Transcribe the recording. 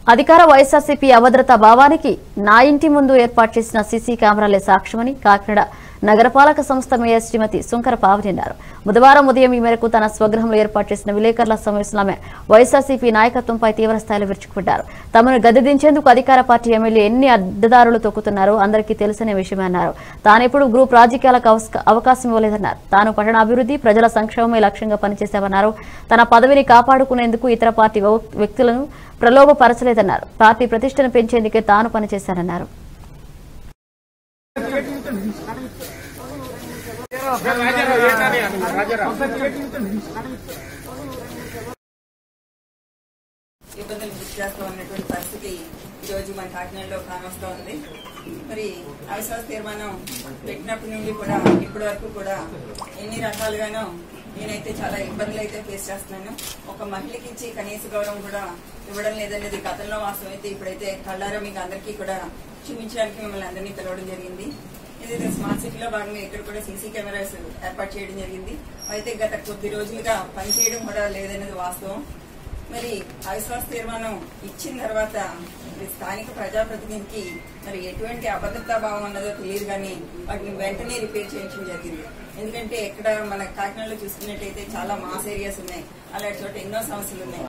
అధికార వైఎస్ఆర్సీపీ అభద్రతా భావానికి నా ఇంటి ముందు ఏర్పాటు చేసిన సీసీ కెమెరాలే సాక్ష్యమని కాకినాడ నగరపాలక సంస్థ మేయర్ శ్రీమతి సుంకర పావని అన్నారు బుధవారం ఉదయం ఈ మేరకు తన స్వగృహంలో ఏర్పాటు చేసిన విలేకరుల సమావేశంలో ఆమె వైఎస్ఆర్సీపీ నాయకత్వంపై తీవ్ర స్థాయిలో విరుచుకుపడ్డారు తమను గద్దెదించేందుకు అధికార పార్టీ ఎమ్మెల్యే ఎన్ని అడ్డదారులు తొక్కుతున్నారో అందరికీ తెలిసిన విషయమే అన్నారు తానెప్పుడు గ్రూప్ రాజకీయాలకు అవస్క- అవకాశం ఇవ్వలేదన్నారు తాను పట్టణ అభివృద్ధి ప్రజల సంక్షేమమే లక్ష్యంగా పనిచేశామన్నారు తన పదవిని కాపాడుకునేందుకు ఇతర పార్టీ వ్యవ- వ్యక్తులను ప్రలోభపరచలేదన్నారు పార్టీ ప్రతిష్టను పెంచేందుకే తాను పనిచేశారన్నారు ఇబ్బందులు గురి చేస్తూ ఉన్నటువంటి పరిస్థితి ఈ రోజు మన కాకినాడలో కానొస్తూ ఉంది మరి అవిశ్వాస తీర్మానం పెట్టినప్పటి నుండి కూడా ఇప్పటి వరకు కూడా ఎన్ని రకాలుగానో నేనైతే చాలా ఇబ్బందులు అయితే ఫేస్ చేస్తున్నాను ఒక మహిళకి ఇచ్చి కనీస గౌరవం కూడా ఇవ్వడం లేదనేది గతంలో వాస్తవం అయితే ఇప్పుడైతే కళ్ళారా మీకు అందరికీ కూడా చూపించడానికి మిమ్మల్ని అందరినీ పిలవడం జరిగింది ఇది స్మార్ట్ సిటీలో భాగంగా ఇక్కడ కూడా సీసీ కెమెరాస్ ఏర్పాటు చేయడం జరిగింది అయితే గత కొద్ది రోజులుగా పనిచేయడం కూడా లేదనేది వాస్తవం మరి అవిశ్వాస తీర్మానం ఇచ్చిన తర్వాత మరి స్థానిక ప్రజాప్రతినిధికి మరి ఎటువంటి అభద్రతా భావం ఉన్నదో తెలియదు కానీ వాటిని వెంటనే రిపేర్ చేయించడం జరిగింది ఎందుకంటే ఇక్కడ మన కాకినాడలో చూసుకున్నట్టయితే చాలా మాస్ ఏరియాస్ ఉన్నాయి అలాంటి చోట ఎన్నో సమస్యలు ఉన్నాయి